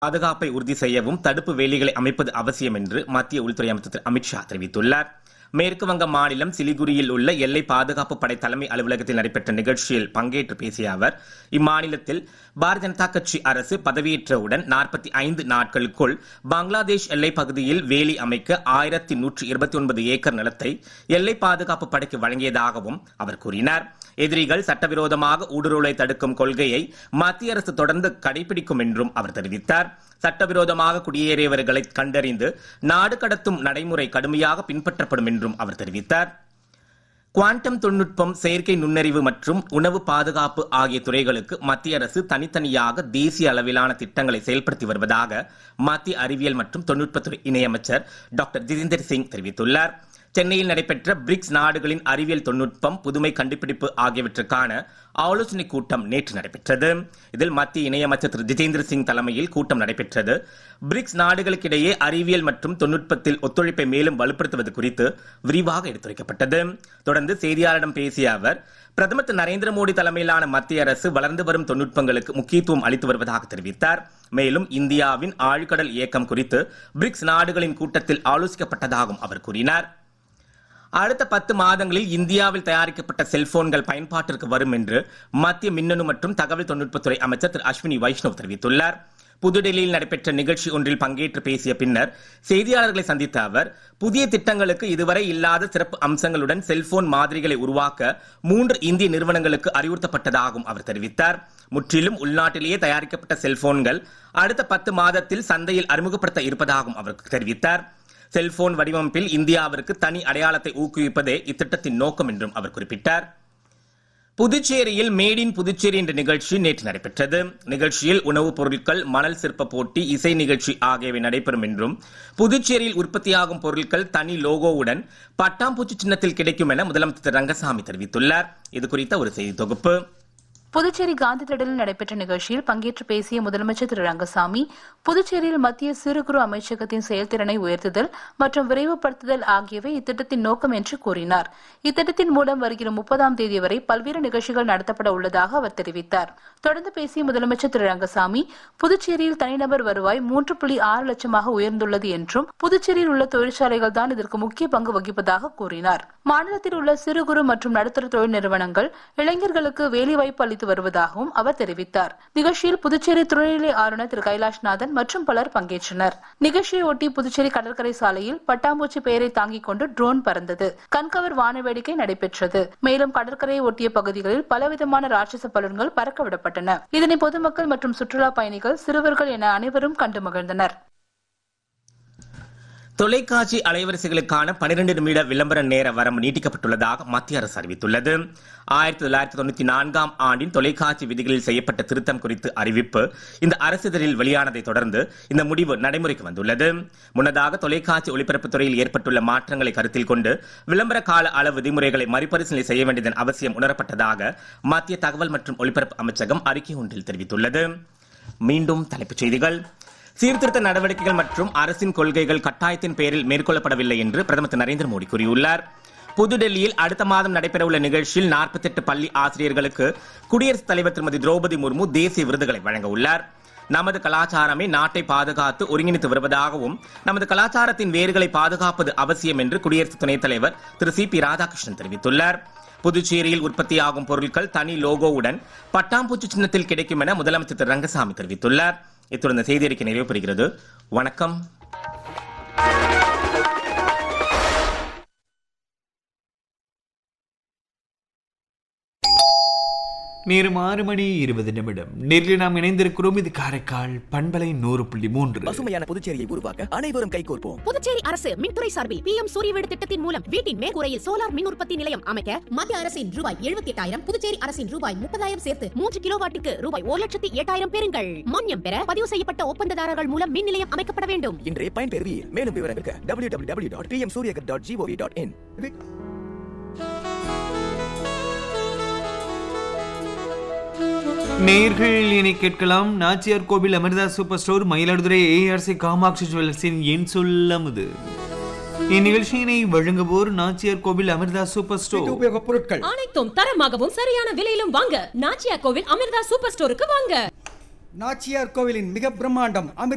பாதுகாப்பை உறுதி செய்யவும் தடுப்பு வேலிகளை அமைப்பது அவசியம் என்று மத்திய உள்துறை அமைச்சர் திரு அமித்ஷா தெரிவித்துள்ளார் மேற்கு வங்க மாநிலம் சிலிகுரியில் உள்ள எல்லை பாதுகாப்பு படை தலைமை அலுவலகத்தில் நடைபெற்ற நிகழ்ச்சியில் பங்கேற்று பேசிய அவர் இம்மாநிலத்தில் பாரதிய ஜனதா கட்சி அரசு பதவியேற்றவுடன் நாற்பத்தி ஐந்து நாட்களுக்குள் பங்களாதேஷ் எல்லைப் பகுதியில் வேலி அமைக்க ஆயிரத்தி நூற்றி இருபத்தி ஒன்பது ஏக்கர் நிலத்தை எல்லை பாதுகாப்பு படைக்கு வழங்கியதாகவும் அவர் கூறினார் எதிரிகள் சட்டவிரோதமாக ஊடுருவலை தடுக்கும் கொள்கையை மத்திய அரசு தொடர்ந்து கடைபிடிக்கும் என்றும் அவர் தெரிவித்தார் சட்டவிரோதமாக குடியேறியவர்களை கண்டறிந்து நாடு கடத்தும் நடைமுறை கடுமையாக பின்பற்றப்படும் என்றும் அவர் தெரிவித்தார் குவாண்டம் தொழில்நுட்பம் செயற்கை நுண்ணறிவு மற்றும் உணவு பாதுகாப்பு ஆகிய துறைகளுக்கு மத்திய அரசு தனித்தனியாக தேசிய அளவிலான திட்டங்களை செயல்படுத்தி வருவதாக மத்திய அறிவியல் மற்றும் தொழில்நுட்பத்துறை இணையமைச்சர் டாக்டர் ஜிதேந்தர் சிங் தெரிவித்துள்ளார் சென்னையில் நடைபெற்ற பிரிக்ஸ் நாடுகளின் அறிவியல் தொழில்நுட்பம் புதுமை கண்டுபிடிப்பு ஆகியவற்றுக்கான ஆலோசனைக் கூட்டம் நேற்று நடைபெற்றது இதில் மத்திய இணையமைச்சர் திரு ஜிதேந்திர சிங் தலைமையில் கூட்டம் நடைபெற்றது பிரிக்ஸ் நாடுகளுக்கிடையே அறிவியல் மற்றும் தொழில்நுட்பத்தில் ஒத்துழைப்பை மேலும் வலுப்படுத்துவது குறித்து விரிவாக எடுத்துரைக்கப்பட்டது தொடர்ந்து செய்தியாளரிடம் பேசிய அவர் பிரதமர் திரு நரேந்திர மோடி தலைமையிலான மத்திய அரசு வளர்ந்து வரும் தொழில்நுட்பங்களுக்கு முக்கியத்துவம் அளித்து வருவதாக தெரிவித்தார் மேலும் இந்தியாவின் ஆழ்கடல் இயக்கம் குறித்து பிரிக்ஸ் நாடுகளின் கூட்டத்தில் ஆலோசிக்கப்பட்டதாகவும் அவர் கூறினார் அடுத்த பத்து மாதங்களில் இந்தியாவில் தயாரிக்கப்பட்ட செல்போன்கள் பயன்பாட்டிற்கு வரும் என்று மத்திய மின்னணு மற்றும் தகவல் தொழில்நுட்பத்துறை அமைச்சர் திரு அஸ்வினி வைஷ்ணவ் தெரிவித்துள்ளார் புதுடெல்லியில் நடைபெற்ற நிகழ்ச்சி ஒன்றில் பங்கேற்று பேசிய பின்னர் செய்தியாளர்களை சந்தித்த அவர் புதிய திட்டங்களுக்கு இதுவரை இல்லாத சிறப்பு அம்சங்களுடன் செல்போன் மாதிரிகளை உருவாக்க மூன்று இந்திய நிறுவனங்களுக்கு அறிவுறுத்தப்பட்டதாகவும் அவர் தெரிவித்தார் முற்றிலும் உள்நாட்டிலேயே தயாரிக்கப்பட்ட செல்போன்கள் அடுத்த பத்து மாதத்தில் சந்தையில் அறிமுகப்படுத்த இருப்பதாகவும் அவர் தெரிவித்தார் செல்போன் வடிவமைப்பில் இந்தியாவிற்கு தனி அடையாளத்தை ஊக்குவிப்பதே இத்திட்டத்தின் நோக்கம் என்றும் அவர் குறிப்பிட்டார் புதுச்சேரியில் மேட் இன் புதுச்சேரி என்ற நிகழ்ச்சி நேற்று நடைபெற்றது நிகழ்ச்சியில் உணவுப் பொருட்கள் மணல் சிற்ப போட்டி இசை நிகழ்ச்சி ஆகியவை நடைபெறும் என்றும் புதுச்சேரியில் உற்பத்தியாகும் பொருட்கள் தனி லோகோவுடன் பட்டாம்பூச்சி சின்னத்தில் கிடைக்கும் என முதலமைச்சர் திரு ரங்கசாமி தெரிவித்துள்ளார் இது குறித்த ஒரு செய்தி தொகுப்பு புதுச்சேரி காந்தி திடலில் நடைபெற்ற நிகழ்ச்சியில் பங்கேற்று பேசிய முதலமைச்சர் திரு ரங்கசாமி புதுச்சேரியில் மத்திய சிறு குறு அமைச்சகத்தின் செயல்திறனை உயர்த்துதல் மற்றும் விரைவுபடுத்துதல் ஆகியவை இத்திட்டத்தின் நோக்கம் என்று கூறினார் இத்திட்டத்தின் மூலம் வருகிற முப்பதாம் தேதி வரை பல்வேறு நிகழ்ச்சிகள் நடத்தப்பட உள்ளதாக அவர் தெரிவித்தார் தொடர்ந்து பேசிய முதலமைச்சர் திரு ரங்கசாமி புதுச்சேரியில் தனிநபர் வருவாய் மூன்று புள்ளி ஆறு லட்சமாக உயர்ந்துள்ளது என்றும் புதுச்சேரியில் உள்ள தொழிற்சாலைகள் தான் இதற்கு முக்கிய பங்கு வகிப்பதாக கூறினார் மாநிலத்தில் உள்ள சிறு குறு மற்றும் நடுத்தர தொழில் நிறுவனங்கள் இளைஞர்களுக்கு வேலைவாய்ப்பு அளித்து வருவதாகவும் அவர் தெரிவித்தார் நிகழ்ச்சியில் புதுச்சேரி துணைநிலை ஆளுநர் திரு கைலாஷ்நாதன் மற்றும் பலர் பங்கேற்றனர் நிகழ்ச்சியை ஒட்டி புதுச்சேரி கடற்கரை சாலையில் பட்டாம்பூச்சி பெயரை தாங்கிக் கொண்டு ட்ரோன் பறந்தது கண்கவர் வான வேடிக்கை நடைபெற்றது மேலும் கடற்கரையை ஒட்டிய பகுதிகளில் பலவிதமான ராட்சச பலூன்கள் பறக்க விடப்பட்டன இதனை பொதுமக்கள் மற்றும் சுற்றுலா பயணிகள் சிறுவர்கள் என அனைவரும் கண்டு மகிழ்ந்தனர் தொலைக்காட்சி அலைவரிசைகளுக்கான பனிரெண்டு நிமிட விளம்பர நேர வரம்பு நீட்டிக்கப்பட்டுள்ளதாக மத்திய அரசு அறிவித்துள்ளது ஆயிரத்தி தொள்ளாயிரத்தி தொண்ணூத்தி நான்காம் ஆண்டின் தொலைக்காட்சி விதிகளில் செய்யப்பட்ட திருத்தம் குறித்து அறிவிப்பு இந்த அரசிதழில் வெளியானதை தொடர்ந்து இந்த முடிவு நடைமுறைக்கு வந்துள்ளது முன்னதாக தொலைக்காட்சி ஒளிபரப்புத் துறையில் ஏற்பட்டுள்ள மாற்றங்களை கருத்தில் கொண்டு விளம்பர கால அளவு விதிமுறைகளை மறுபரிசீலனை செய்ய வேண்டியதன் அவசியம் உணரப்பட்டதாக மத்திய தகவல் மற்றும் ஒலிபரப்பு அமைச்சகம் அறிக்கை ஒன்றில் தெரிவித்துள்ளது மீண்டும் தலைப்புச் செய்திகள் சீர்திருத்த நடவடிக்கைகள் மற்றும் அரசின் கொள்கைகள் கட்டாயத்தின் பேரில் மேற்கொள்ளப்படவில்லை என்று பிரதமர் திரு நரேந்திர மோடி கூறியுள்ளார் புதுடெல்லியில் அடுத்த மாதம் நடைபெறவுள்ள நிகழ்ச்சியில் 48 பள்ளி ஆசிரியர்களுக்கு குடியரசுத் தலைவர் திருமதி திரௌபதி முர்மு தேசிய விருதுகளை வழங்க உள்ளார் நமது கலாச்சாரமே நாட்டை பாதுகாத்து ஒருங்கிணைத்து வருவதாகவும் நமது கலாச்சாரத்தின் வேர்களை பாதுகாப்பது அவசியம் என்று குடியரசு துணைத் தலைவர் திரு சி பி ராதாகிருஷ்ணன் தெரிவித்துள்ளார் புதுச்சேரியில் உற்பத்தியாகும் பொருட்கள் தனி லோகோவுடன் பட்டாம்பூச்சி சின்னத்தில் கிடைக்கும் என முதலமைச்சர் திரு ரங்கசாமி தெரிவித்துள்ளார் இத்துடன் இந்த செய்தி அறிக்கை நிறைவு பெறுகிறது வணக்கம் நேரம் ஆறு மணி இருபது நிமிடம் நேரில் நாம் இணைந்திருக்கிறோம் இது காரைக்கால் பண்பலை நூறு புள்ளி மூன்று பசுமையான புதுச்சேரியை உருவாக்க அனைவரும் கைகோர்ப்போம் புதுச்சேரி அரசு மின்துறை சார்பில் பி எம் சூரிய வீடு திட்டத்தின் மூலம் வீட்டின் மேற்கூரையில் சோலார் மின் உற்பத்தி நிலையம் அமைக்க மத்திய அரசின் ரூபாய் எழுபத்தி எட்டாயிரம் புதுச்சேரி அரசின் ரூபாய் முப்பதாயிரம் சேர்த்து மூன்று கிலோவாட்டுக்கு ரூபாய் ஒரு லட்சத்தி எட்டாயிரம் பெறுங்கள் மானியம் பெற பதிவு செய்யப்பட்ட ஒப்பந்ததாரர்கள் மூலம் மின் நிலையம் அமைக்கப்பட வேண்டும் இன்றே பயன்பெறுவீர் மேலும் விவரங்களுக்கு W W W dot PM Suryaghar dot GOV dot in நேர்கள் இனி கேட்கலாம் Nachiyar Koil Amirtha super store Mayiladuthurai ARC Kamatchi ஜுவல்லர்ஸின் என் சொல்லமுது இந்நிகழ்ச்சியினை வழங்குவோர் நாச்சியார் கோவில் அமிர்தா சூப்பர் ஸ்டோர் உபயோகப் பொருட்கள் அனைத்தும் தரமாகவும் சரியான விலையிலும் வாங்க நாச்சியா கோவில் அமிர்தா சூப்பர் ஸ்டோருக்கு வாங்க நாச்சியார் கோவிலின் மிக பிரம்மாண்டம் அமிர்த